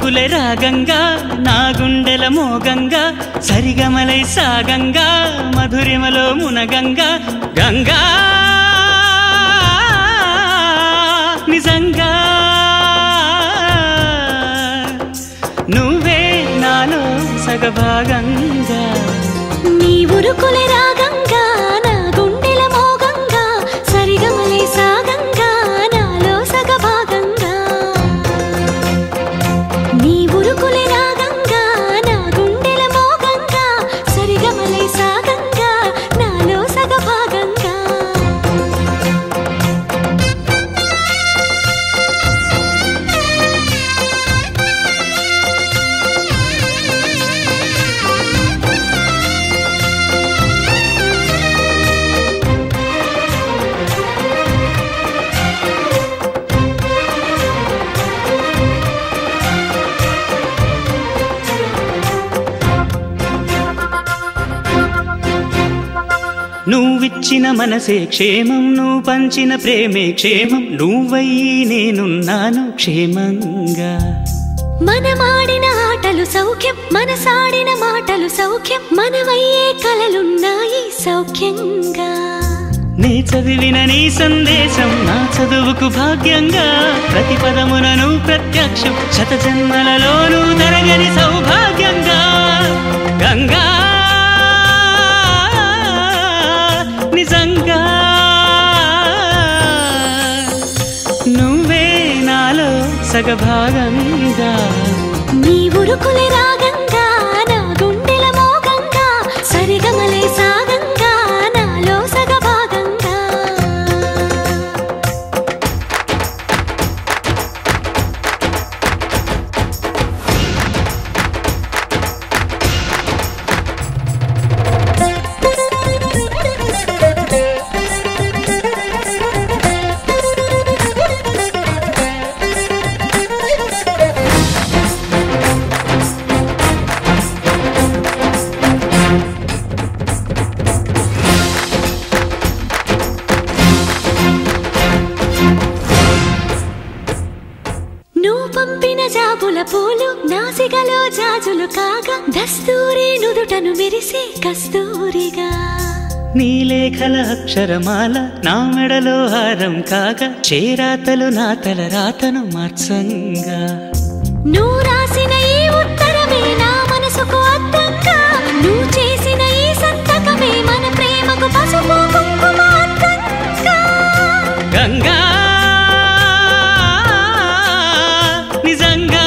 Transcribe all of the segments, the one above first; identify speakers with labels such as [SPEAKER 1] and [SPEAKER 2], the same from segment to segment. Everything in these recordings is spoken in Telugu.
[SPEAKER 1] ఉరుకులే రాగంగా నా గుండెల మోగంగా సరిగమలై సాగంగా మధురిమలో మునగంగా గంగా నిజంగా నువ్వే నాలో సగభాగంగా
[SPEAKER 2] నీ ఉరుకులే రాగంగా నా గుండెల మోగంగా సరిగమలే సాగంగా నాలో సగభాగంగా నీ ఉరుకులే రాగంగా నా గుండెల మోగంగా సరిగమలే సాగంగా నాలో సగభాగంగా
[SPEAKER 1] నువ్విచ్చిన మనసే క్షేమం నువ్వు పంచిన ప్రేమే క్షేమం నువ్వయ్యి నేనున్నాను క్షేమంగా
[SPEAKER 2] మనమాడిన ఆటలు సౌఖ్యం మనసాడిన మాటలు సౌఖ్యం మనవయ్యే కలలున్నాయి సౌఖ్యంగా
[SPEAKER 1] నీ చదివిన నీ సందేశం నా చదువుకు భాగ్యంగా ప్రతి పదమునను ప్రత్యక్షం శత జన్మలలోనూ తరగని సౌభాగ్యంగా గంగా నిజంగా నువ్వే నాలో సగభాగంగా
[SPEAKER 2] నీ ఉరుకులే రాగంగా నా గుండెల మోగంగా సరిగమలే సాగంగా నాలో సగభాగంగా నువ్వు పంపిన జాబుల పూలు నాసిగలో జాజులు కాగా దస్తూరి నుదుటను మెరిసే కస్తూరిగా
[SPEAKER 1] నీ లేఖల అక్షరమాల నా మెడలో హారం కాగా చేరాతలు నా తల రాతను మార్చంగా
[SPEAKER 2] నువ్వు రాసిన ఈ ఉత్తరమే నా మనసుకు అర్థంగా నువ్వు చేసిన ఈ సంతకమే మన ప్రేమకు పసుపు కుంకుమ అర్థంగా
[SPEAKER 1] గంగా నిజంగా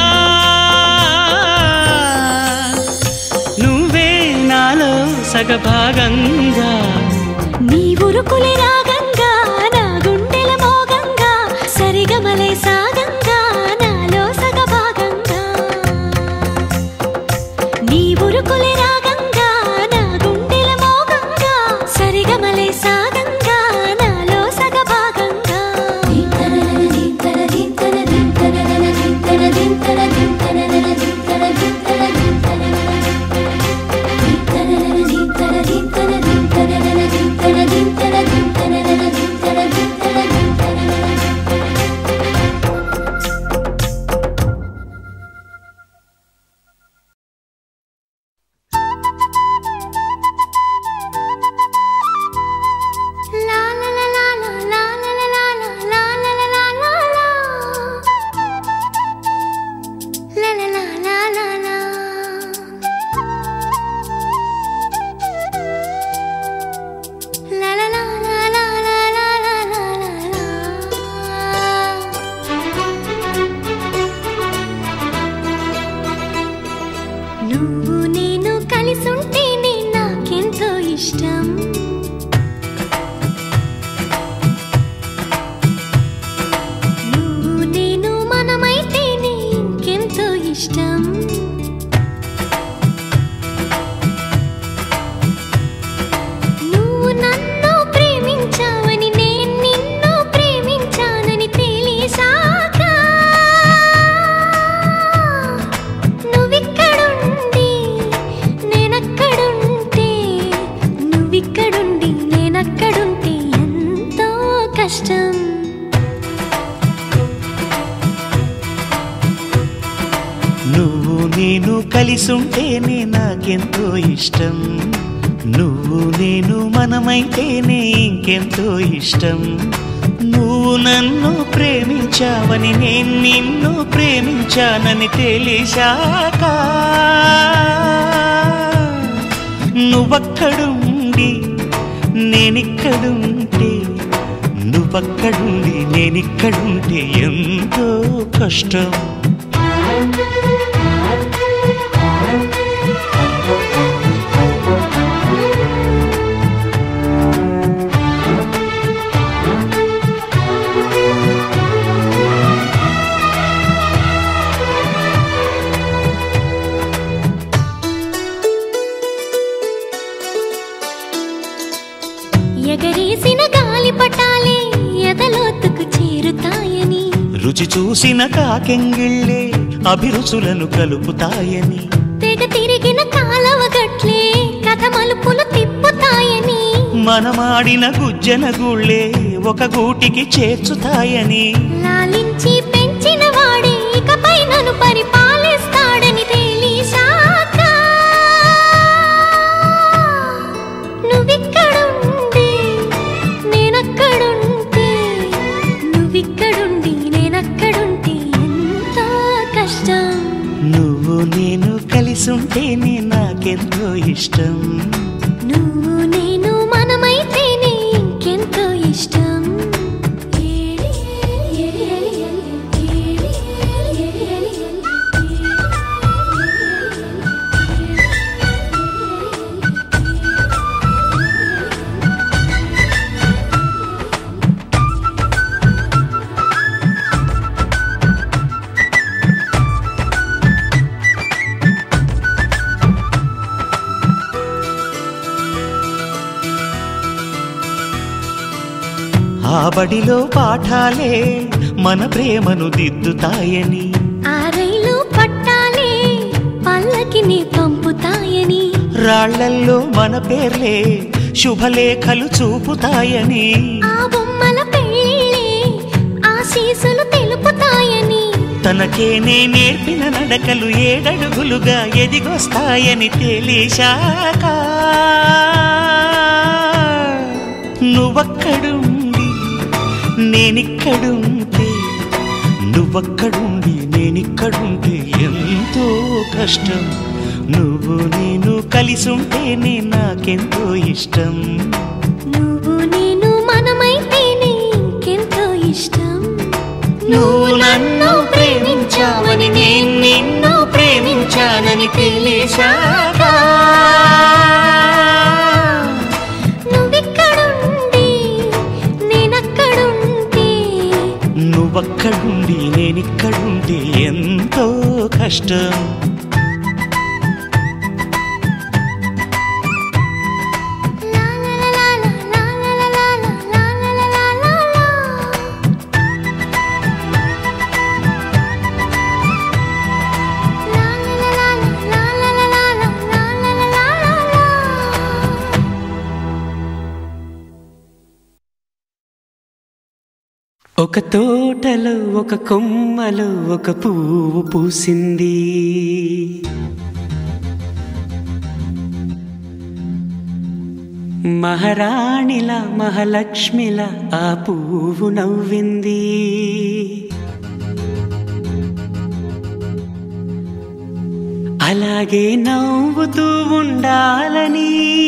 [SPEAKER 1] నువ్వే నాలో సగభాగంగా
[SPEAKER 2] నీ ఉరుకులే రాగంగా నా గుండెల మోగంగా సరిగమలే సాగంగా నాలో సగభాగంగా నీ ఉరుకులే రాగంగా నా గుండెల మోగంగా సరిగమలే సాగంగా నాలో సగభాగంగా నువ్వు నేను కలిసుంటేనే నాకెంతో ఇష్టం నువ్వు నేను మనమైతేనే ఇంకెంతో ఇష్టం నువ్వు నన్ను ప్రేమించావని నేను నిన్ను ప్రేమించానని తెలిసాక నువ్విక్కడుండి నేనక్కడుంటే నువ్విక్కడుండి నేనక్కడుంటే ఎంతో కష్టం
[SPEAKER 1] నువ్వు నేను కలిసుంటేనే నాకెంతో ఇష్టం నువ్వు నేను మనమైతేనే ఇంకెంతో ఇష్టం నువ్వు నన్ను ప్రేమించావని నేను నిన్ను ప్రేమించానని తెలిసాక నువ్వక్కడుండి నేనిక్కడుంటే నువ్వక్కడుండి నేనిక్కడుంటే ఎంతో కష్టం
[SPEAKER 2] ఎగరేసిన గాలి పటాలే ఎదలోతుకు చేరుతాయని
[SPEAKER 1] రుచి చూసిన కాకెంగిళ్ళే అభిరుచులను కలుపుతాయని
[SPEAKER 2] తెగ తిరిగిన కాలవ గట్లే కథ మలుపులు తిప్పుతాయని
[SPEAKER 1] మనమాడిన గుజ్జన గుళ్ళే ఒక గూటికి చేర్చుతాయని
[SPEAKER 2] లాలించి పెంచిన వాడే ఇకపై నన్ను పరిపాలిస్తాడని తెలిసాక నువ్విక్కడుండి నేనక్కడుంటే నువ్విక్కడుండి నేనక్కడుంటే ఎంతో కష్టం
[SPEAKER 1] నువ్వు నేను కలిసుంటేనే నాకెంతో ఇష్టం
[SPEAKER 2] నువ్వు నేను మనమైతేనే ఇంకెంతో ఇష్టం
[SPEAKER 1] ఆ బడిలో పాఠాలే మన ప్రేమను దిద్దుతాయని
[SPEAKER 2] ఆ రైలు పట్టాలే పల్లకిని పంపుతాయని
[SPEAKER 1] రాళ్లల్లో మన పేర్లే శుభలేఖలు చూపుతాయని
[SPEAKER 2] ఆ బొమ్మల పెళ్ళిళ్ళే ఆశీసులు తెలుపుతాయని
[SPEAKER 1] తనకేనే నేర్పిన నడకలు ఏడడుగులుగా ఎదిగొస్తాయని తెలిసాక నువ్వక్కడుండి నేనిక్కడుంటే నువ్వక్కడుండి నేనిక్కడుంటే ఎంతో కష్టం నువ్వు నేను కలిసుంటేనే నాకెంతో ఇష్టం
[SPEAKER 2] నువ్వు నేను మనమైతేనే ఇంకెంతో ఇష్టం
[SPEAKER 1] నువ్వు నన్ను ప్రేమించావని నేను నిన్ను ప్రేమించానని తెలిసాక
[SPEAKER 2] నువ్విక్కడుండి నేనక్కడుంటే
[SPEAKER 1] నువ్వక్కడుండి నేనిక్కడుంటే ఎంతో కష్టం
[SPEAKER 2] లా లా లా లా లా లా లా లా లా లా లా లా. లా లా లా లా లా లా లా లా లా లా లా లా లా.
[SPEAKER 1] ఒక తోటలో ఒక కొమ్మలో ఒక పువ్వు పూసింది మహారాణిలా మహాలక్ష్మిలా ఆ పువ్వు నవ్వింది అలాగే నవ్వుతూ ఉండాలని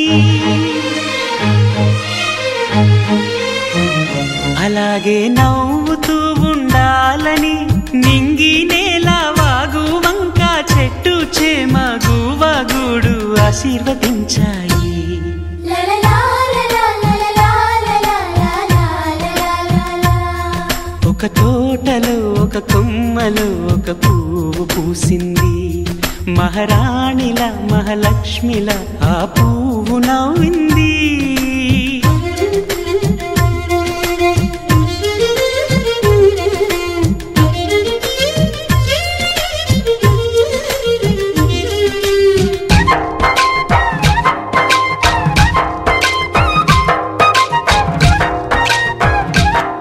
[SPEAKER 1] అలాగే నవ్వుతూ ఉండాలని నింగి నేల వాగు వంక చెట్టు చేమ గువగుడు ఆశీర్వదించాయి ఒక తోటలో ఒక కొమ్మలో ఒక పువ్వు పూసింది మహారాణిల మహాలక్ష్మిల ఆ పువ్వు నవ్వింది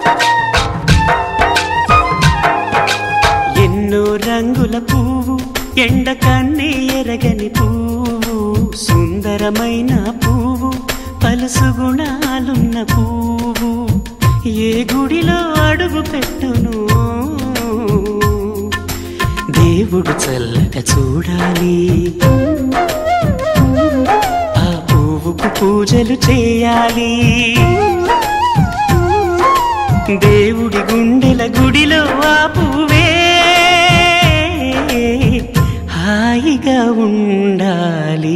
[SPEAKER 1] ఎన్నో రంగుల పువ్వు ఎండ కన్నే ఎరగని పువ్వు సుందరమైన పువ్వు పలుసు గుణాలున్న పువ్వు ఏ గుడిలో అడుగు పెట్టును దేవుడు చల్లగా చూడాలి ఆ పువ్వుకు పూజలు చేయాలి దేవుడి గుండెల గుడిలో ఆ పువ్వే హాయిగా ఉండాలి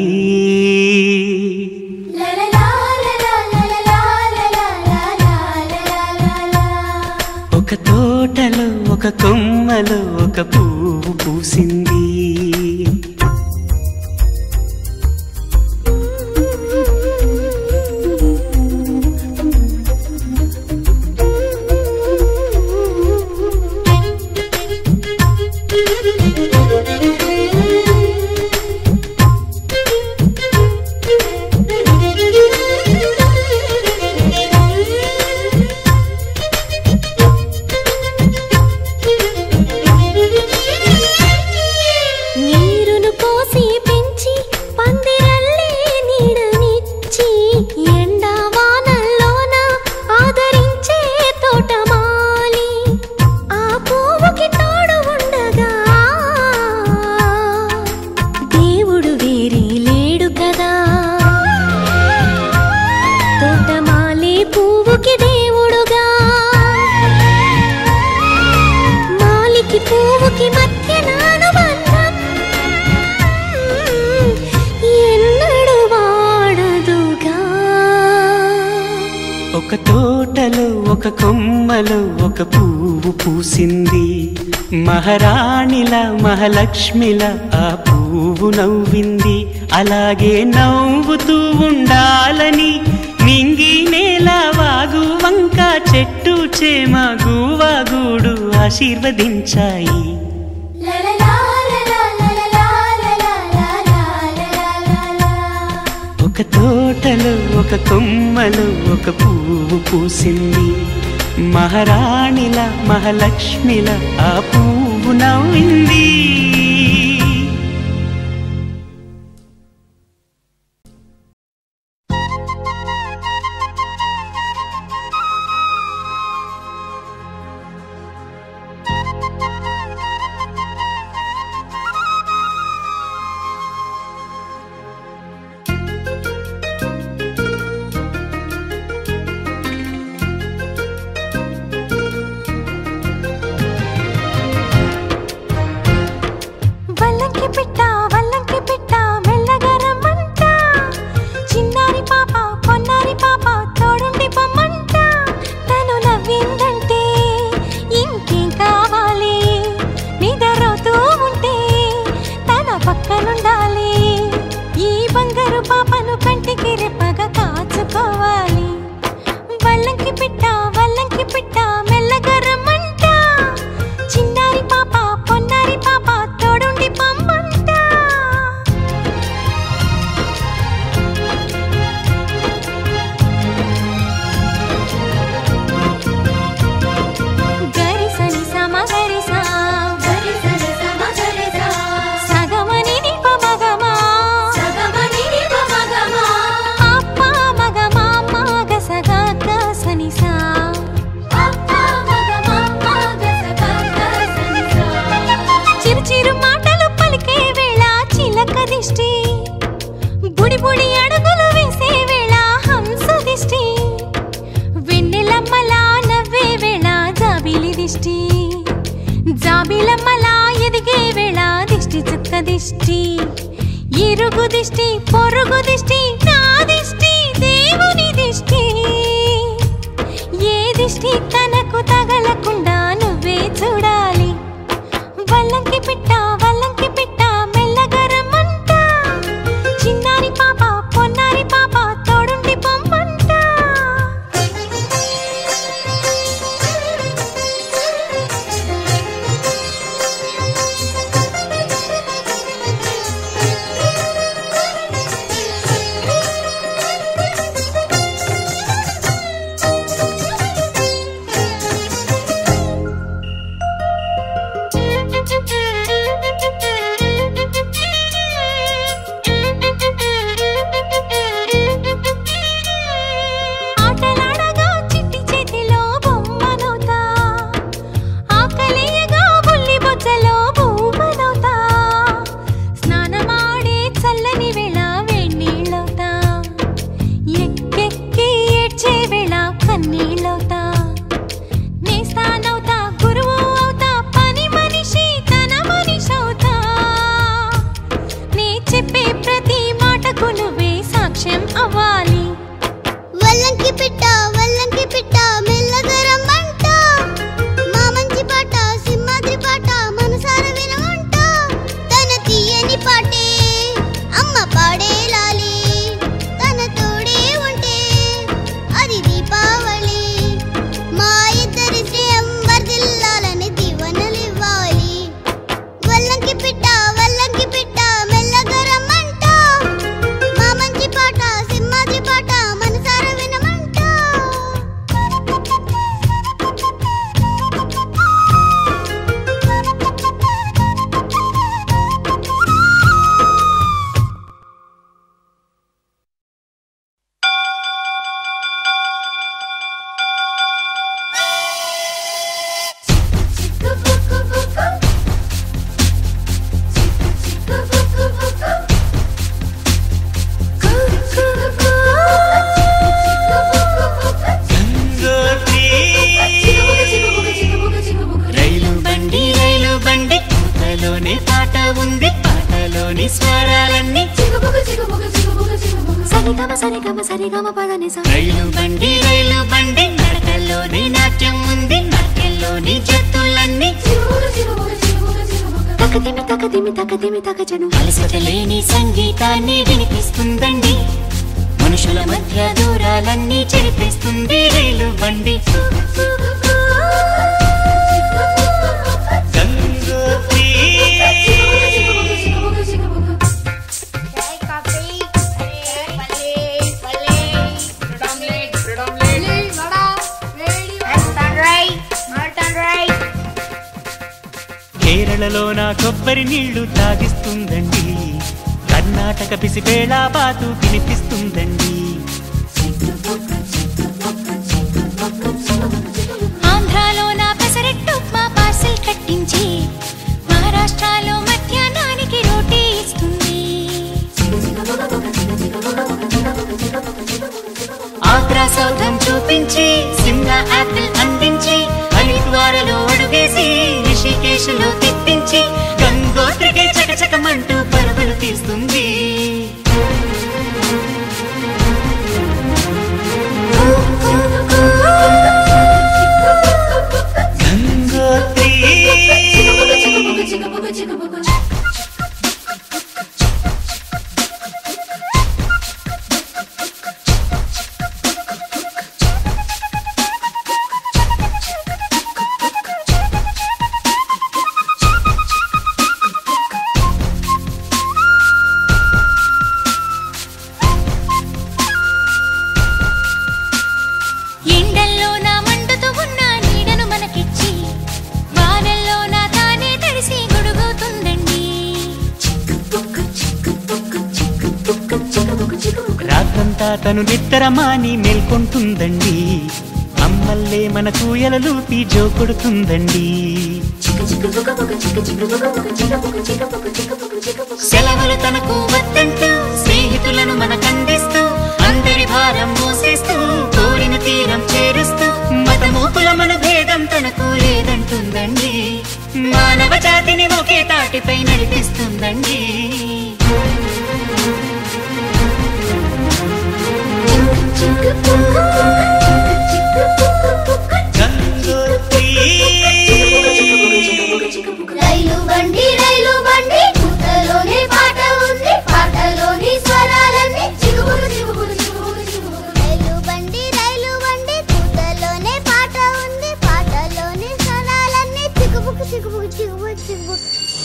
[SPEAKER 1] ఒక తోటలో ఒక కొమ్మలో ఒక పువ్వు పూసింది
[SPEAKER 2] నీరును పోసి పెంచి పందిరల్లే నీడనిచ్చి ఎండా వానల్లోన ఆదరించే తోటమాలి ఆ పువ్వుకి తోడు ఉండగా దేవుడు వేరే లేడు కదా తోటమాలి పువ్వుకి దేవుడుగా మాలికి పువ్వుకి మధ్య నానుబంధం ఎన్నడు వాడదుగా
[SPEAKER 1] ఒక తోటలో ఒక కొమ్మలో ఒక పువ్వు పూసింది మహారాణిలా మహాలక్ష్మిలా ఆ పువ్వు నవ్వింది అలాగే నవ్వుతూ ఉండాలని నింగి నేల వాగు వంక చెట్టు చేమ గువాగూడు ఆశీర్వదించాయి ఒక తోటలో ఒక కొమ్మలో ఒక పువ్వు పూసింది మహారాణిల మహాలక్ష్మిల ఆ పువ్వు నవ్వింది
[SPEAKER 2] వల్లంకి పిట్ట వల్లంకి పిట్ట మెల్లగా రమ్మంట చిన్నారి పాప పొన్నారి పాప తోడుండి పొమ్మంట తను నవ్విందంటే ఇంకేం కావాలి నిద్రపోతూ ఉంటే తన పక్కనుండాలి ఈ బంగారు పాపను కంటికి రెప్పగా కాచుకోవాలి వల్లంకి పిట్ట వల్లంకి పిట్ట మెల్లగా రమ్మంట చిన్నారి పాప పొన్నారి పాప తోడుండి పొమ్మంట గరిసని సమ గరిసా
[SPEAKER 3] గరిసని సమ గరిసా
[SPEAKER 2] సగమని ని పమగమా
[SPEAKER 3] సగమని ని పమగమా
[SPEAKER 2] అప్ప మగమా మగ సగ గసని సా
[SPEAKER 3] అప్ప మగమా మగ సగ గసని సా
[SPEAKER 2] చిరు చిరు మాటలు పలికే వేళ చిలక దిష్టి బుడి బుడి అడుగులు వేసే వేళ హంస దిష్టి వెన్నెలమ్మలా నవ్వే వేళ జాబిలి దిష్టి జాబిలమ్మలా ఎదిగే వేళ దిష్టి చుక్క దిష్టి ఇరుగు దిష్టి పొరుగు దిష్టి నా దిష్టి దేవుని దిష్టి ఏ దిష్టి తనకు తగలకుండా నువ్వే చూడాలి వల్లంకి పిట్ట వల్లంకి పిట్ట మెల్లగా రమ్మంట చిన్నారి పాప పొన్నారి పాప తోడుండి పొమ్మంట నాట్యం అవ్వాలి
[SPEAKER 4] వల్లంకి పిట్ట వల్లంకి పిట్ట మెల్లగా రమ్మంట మా మంచి పాట సింహాద్రి పాట మనసార వినమంట తన తీయని పాటే అమ్మ పాడేలాలి తన తోడే ఉంటే అది దీపావళి మా ఇద్దరి శ్రేయం వర్ధిల్లాలని దీవెనలివ్వాలి వల్లంకి పిట్ట వల్లంకి పిట్ట మెల్లగా రమ్మంట మా మంచి పాట సింహాద్రి పాట మనసార వినమంట
[SPEAKER 1] రైలు బండి రైలు బండి కూతలోనే పాట ఉంది పాటలోని స్వరాలన్నీ
[SPEAKER 2] సరిగమ సరిగమ సరిగమ పదని స
[SPEAKER 1] రైలు బండి రైలు బండి నడకల్లోని నాట్యం ఉంది నాట్యంలోని జత్తులన్నీ
[SPEAKER 2] తకదిమి తకదిమి తకదిమి తకజను
[SPEAKER 1] అలసట లేని సంగీతాన్ని వినిపిస్తుందండి మనుషుల మధ్య దూరాలన్నీ చెరిపిస్తుంది రైలు బండి గంగోత్రి కేరళలో నా కొబ్బరి నీళ్లు తాగిస్తుందండి కర్ణాటక పిసిపేళ బాతు తినిపిస్తుందండి
[SPEAKER 2] ఆంధ్రాలో నా పెసరెట్టు మా పార్సిల్ కట్టించి మహారాష్ట్రలో మధ్యాహ్నానికి రోటీ ఇస్తుంది
[SPEAKER 1] ఆగ్రా సౌధం చూపించి సిమ్లా యాపిల్ అందించి హరిద్వారలో అడుగేసి రిషికేశ్లో తిప్పించి గంగోత్రికి చకచకమంటూ పరుగులు తీస్తుంది గంగోత్రి
[SPEAKER 2] ఎండల్లో నా మండుతూ ఉన్న నీడను మనకిచ్చి వానల్లో నా తానే తడిసి గొడుగుతుందండి
[SPEAKER 1] రాత్రంతా తను నిద్రమాని మేల్కొంటుందండి అమ్మల్లే మన కూయలలూపి జో కొడుతుందండి సెలవులు తనకు వద్దంటూ స్నేహితులను మనకందిస్తూ అందరి భారం మోసేస్తూ కోరిన తీరం చేరుస్తూ మతమూపుల మన భేదం తనకు లేదంటుందండి మానవ జాతిని ఒకే తాటిపై నడిపిస్తుందండి
[SPEAKER 4] రైలు బండి రైలు బండి కూతలోనే పాట ఉంది పాటలోని స్వరాలన్నీ చిగుబులు చిగుబులు చిగుబులు చిగుబులు రైలు బండి రైలు బండి కూతలోనే పాట ఉంది పాటలోని స్వరాలన్నీ చిగుబుకు చిగుబుకు చిగుబుకు చిగుబుకు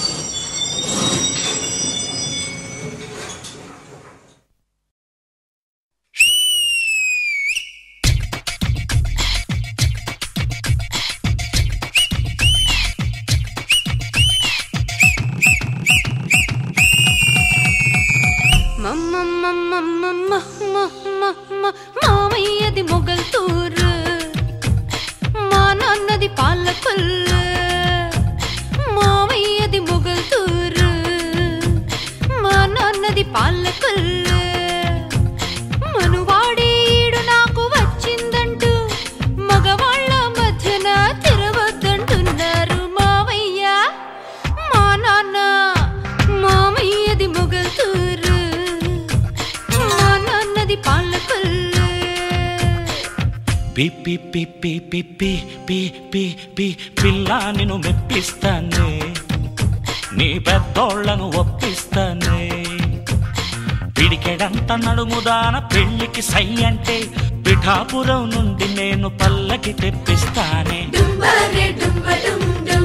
[SPEAKER 2] మామయ్యది మొగల్తూరు మా నాన్నది పాలకొల్లు మామయ్యది మొగల్తూరు మా నాన్నది పాలకొల్లు మనువాడే ఈడు నాకు వచ్చిందంటూ మగవాళ్ళ మధ్యన తిరగొద్దంటున్నారు మావయ్య మా నాన్న మామయ్యది మొగల్తూరు మా నాన్నది
[SPEAKER 5] పి పి పి పి పి పి పి పి పి పిల్ల నిన్ను మెప్పిస్తానే నీ పెద్దోళ్లను ఒప్పిస్తానే పిడికెడంత నడుముదాన పెళ్లికి సై అంటే పిఠాపురం నుండి నేను పల్లకి తెప్పిస్తానే
[SPEAKER 3] డుంబరే డుంబ డుం డుం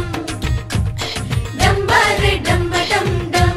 [SPEAKER 3] డంబరే డంబ డం డం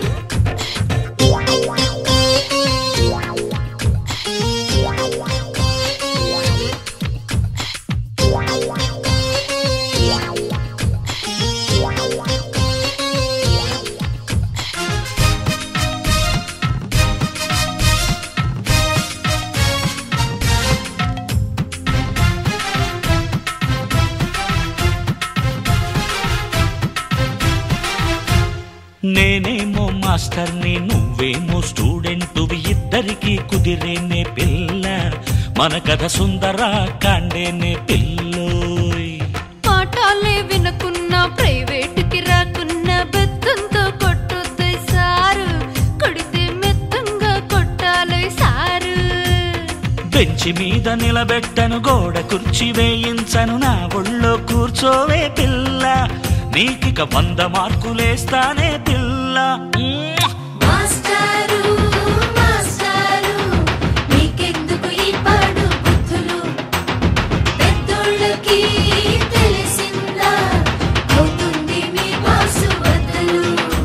[SPEAKER 5] నేనేమో మాస్టర్ని నువ్వేమో స్టూడెంట్ ఇద్దరికి కుదిరేనే పిల్ల మన కథ సుందర కాండేనే పిల్లోయ్
[SPEAKER 2] పాఠాలే వినకున్నా ప్రైవేటుకి రాకున్నా బెత్తంతో కొట్టొద్దు సారు కొడితే మెత్తంగా కొట్టాలి సారు
[SPEAKER 5] బెంచి మీద నిలబెట్టను గోడ కుర్చీ వేయించను నా ఒళ్ళో కూర్చోవే పిల్ల నీకిక వంద మార్కులేస్తానే పిల్ల మ్మ్.
[SPEAKER 3] మాస్టారు మాస్టారు నీకెందుకు ఈ పాడు బుద్ధులు పెద్దోళ్ళకి తెలిసిందా అవుతుంది మీ బాసు బదులు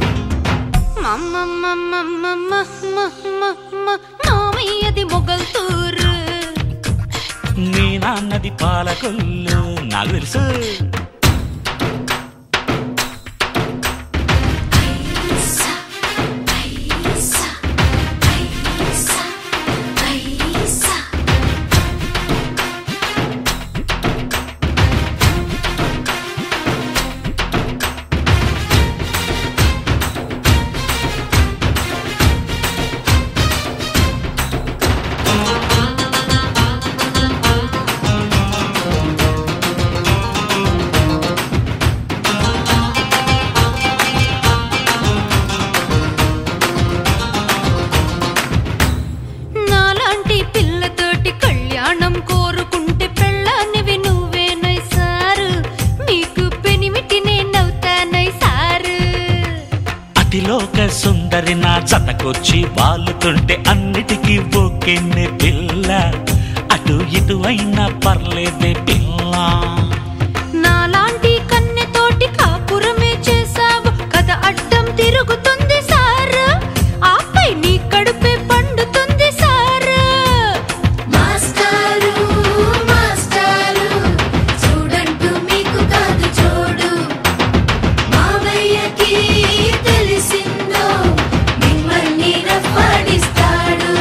[SPEAKER 2] మామయ్యది మొగల్తూరు
[SPEAKER 5] నీ నాన్నది పాలకొల్లు నాకు తెలుసు
[SPEAKER 3] ఐసా ఐసా ఐసా ఐసా
[SPEAKER 2] నాలాంటి పిల్లతోటి కళ్యాణం కోరుకుంటే పెళ్ళానివి నువ్వేనై సారు నీకు పెనిమిటి నేనవుతానై సారు
[SPEAKER 5] అతిలోక సుందరి నా జతకొచ్చి వాలుతుంటే అన్నిటికీ ఓకెన్నే పిల్ల అటు ఇటు అయినా పర్లేదే పిల్ల
[SPEAKER 2] నాలాంటి కన్నెతోటి కాపురమే చేసావు కథ అడ్డం తిరుగుతుంది సారు ఆపై నీ కడుపే పండుతుంది సారు
[SPEAKER 3] మాస్టారు మాస్టారు చూడంటూ మీకు కాదు చూడు మావయ్యకి తెలిసిందో మిమ్మల్ని రప్పాడిస్తాడు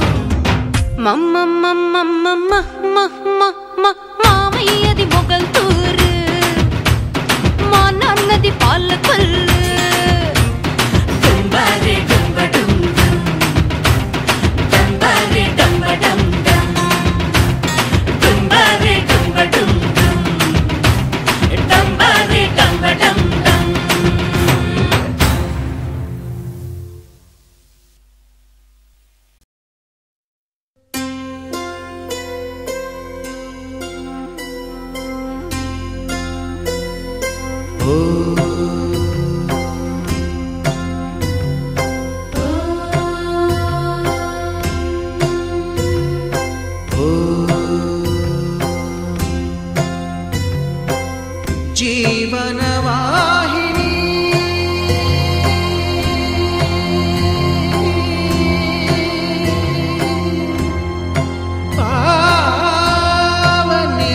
[SPEAKER 2] మామయ్యది మొగల్తూరు మా నాన్నది పాలకొల్లు
[SPEAKER 3] డుంబారే డుంబ డుం డుం డంబారే డంబ డం డం డుంబారే డుంబ డుం డుం డంబారే డంబ డం డం
[SPEAKER 6] జీవనవాహిని పావని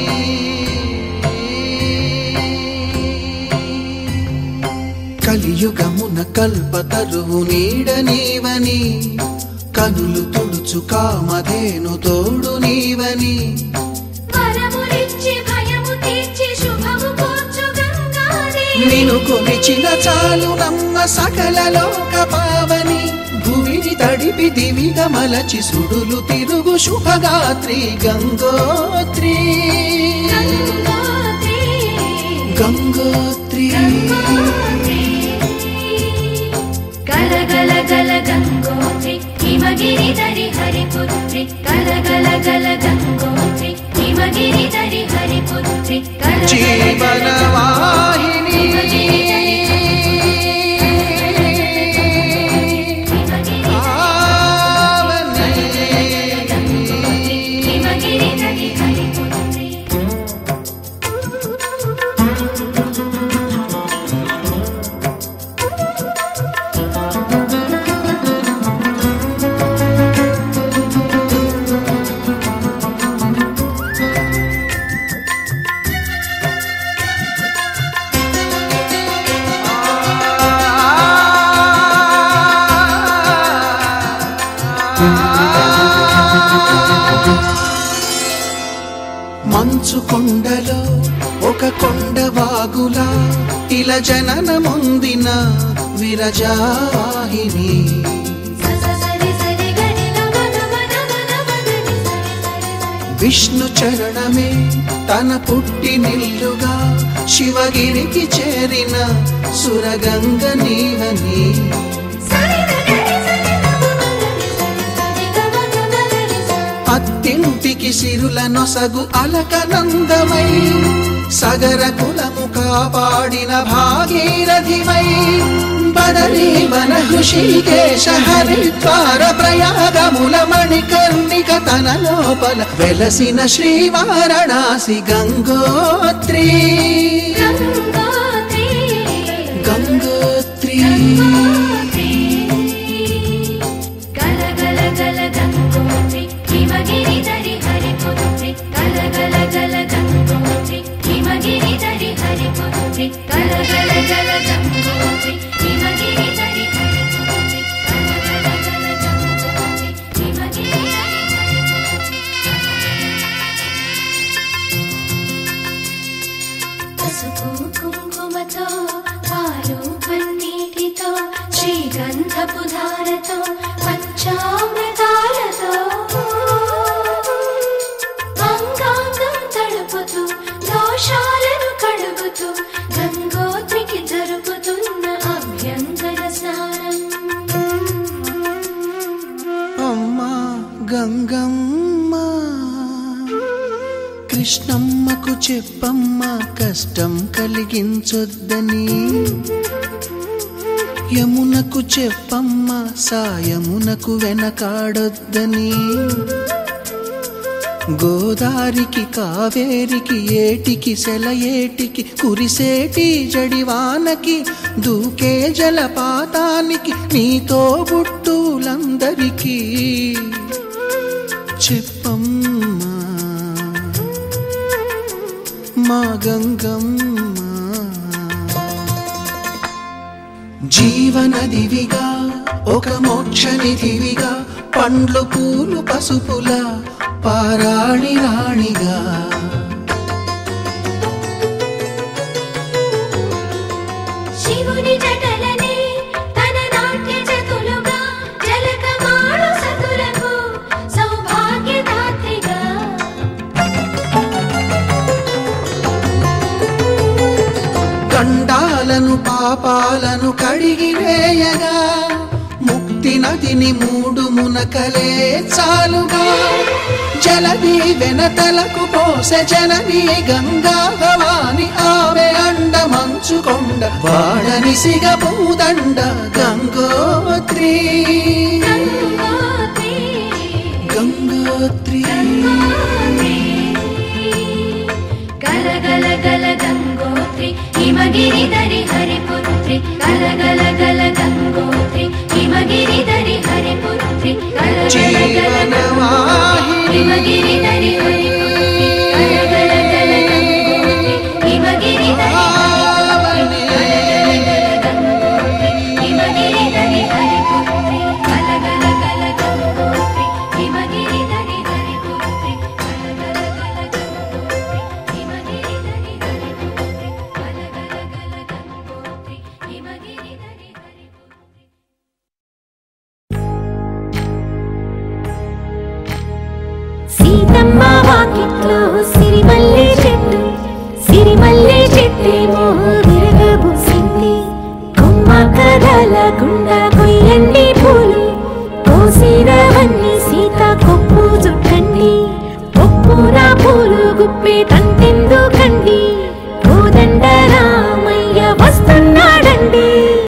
[SPEAKER 6] కలియుగమున కల్పతరువు నీడ నీవని కనులు తుడుచు కామధేను తోడు నీవని
[SPEAKER 3] వరములిచ్చి భయము తీర్చి శుభము కూర్చు గంగాదేవి
[SPEAKER 6] నిను కొలిచిన చాలు నమ్మ సకల లోక పావని భూమిని తడిపి దివిగా మలచి సుడులు తిరుగు శుభగాత్రి గంగోత్రి
[SPEAKER 3] గంగోత్రి
[SPEAKER 6] గంగోత్రి
[SPEAKER 3] గల గల గల గంగోత్రి హిమగిరి దరి హరిపుత్రి గల గల గల గంగోత్రి హిమ
[SPEAKER 6] జీవన వాహిని మంచు కొండలో ఒక కొండ వాగులా ఇలా జననముందిన విరజాహిని విష్ణు చరణమే తన పుట్టినిల్లుగా శివగిరికి చేరిన సురగంగ నీవని అత్తింటికి సిరుల నొసగు అలకనందమై సగర కులము కాపాడిన భాగీరథివై బదరీ వన హృషికేశ హరిద్వార ప్రయాగముల మణికర్ణిక తన లోపల వెలసిన శ్రీవారణాసి గంగోత్రి గంగోత్రి
[SPEAKER 3] గల గల గల గంగోత్రి హిమగిరి దరి హరిపుత్రి గల గల గల గంగోత్రి హిమగిరి దరి హరిపుత్రి గల గల గల గంగోత్రి హిమగిరి దరి హరిపుత్రి గల గల గల గంగోత్రి హిమగిరి దరి పసుపు కుంకుమతో పాలు పన్నీటితో శ్రీగంధపు ధారతో పంచామృతాలతో అంగాంగం తడుపుతూ దోషాలను కడుగుతూ గంగోత్రికి జరుపుతున్న అభ్యంకర స్నానం
[SPEAKER 6] అమ్మా గంగమ్మ కృష్ణమ్మకు చెప్పమ్మ కష్టం కలిగించొద్దని యమునకు చెప్పమ్మ సాయమునకు వెనకాడొద్దని గోదారికి కావేరికి ఏటికి సెలయేటికి కురిసేటి జడివానకి దూకే జలపాతానికి నీతో బుట్టులందరికీ చెప్పమ్మా మా గంగమ్మ జీవనదివిగా ఒక మోక్షనిధివిగా పండ్లు పూలు పసుపుల పారాణి రాణిగా
[SPEAKER 3] శివుని జటలనే తన నాట్య జతులుగా జలకమాడు సతులకు సౌభాగ్యదాత్రిగా
[SPEAKER 6] గండాలను పాపాలను కడిగివేయగా ముక్తి నదిని మూడు మునకలే చాలుగా జలది వెనతలకు పోసె జనని గంగా భవాని ఆమె అండ మంచుకొండ వాడని సిగ పూదండ గంగోత్రి
[SPEAKER 3] గంగోత్రి
[SPEAKER 6] గంగోత్రి
[SPEAKER 3] గల గల గల గంగోత్రి హిమగిరి దరి హరిపుత్రి గల గల గల గంగోత్రి హిమగిరి దరి హరిపుత్రి గల గల గల గంగోత్రి హిమగిరి దరి హరిపుత్రి గల గల గల గంగోత్రి హిమగిరి దరి హరిపుత్రి గల గల గల గంగోత్రి హిమగిరి దరి హరిపుత్రి గల గల గల గంగోత్రి హిమగిరి దరి హరిపుత్రి గల గల గల గంగోత్రి హిమగిరి దరి హరిపుత్రి
[SPEAKER 2] సీతమ్మ వాకిట్లో సిరిమల్లె చెట్టు సిరిమల్లె చెట్టేమో విరగబూసింది కొమ్మ కదలకుండా కొయ్యండి పూలు కోసిరవన్నీ సీత కొప్పు చుట్టండి కొప్పున పూలు గుప్పే తన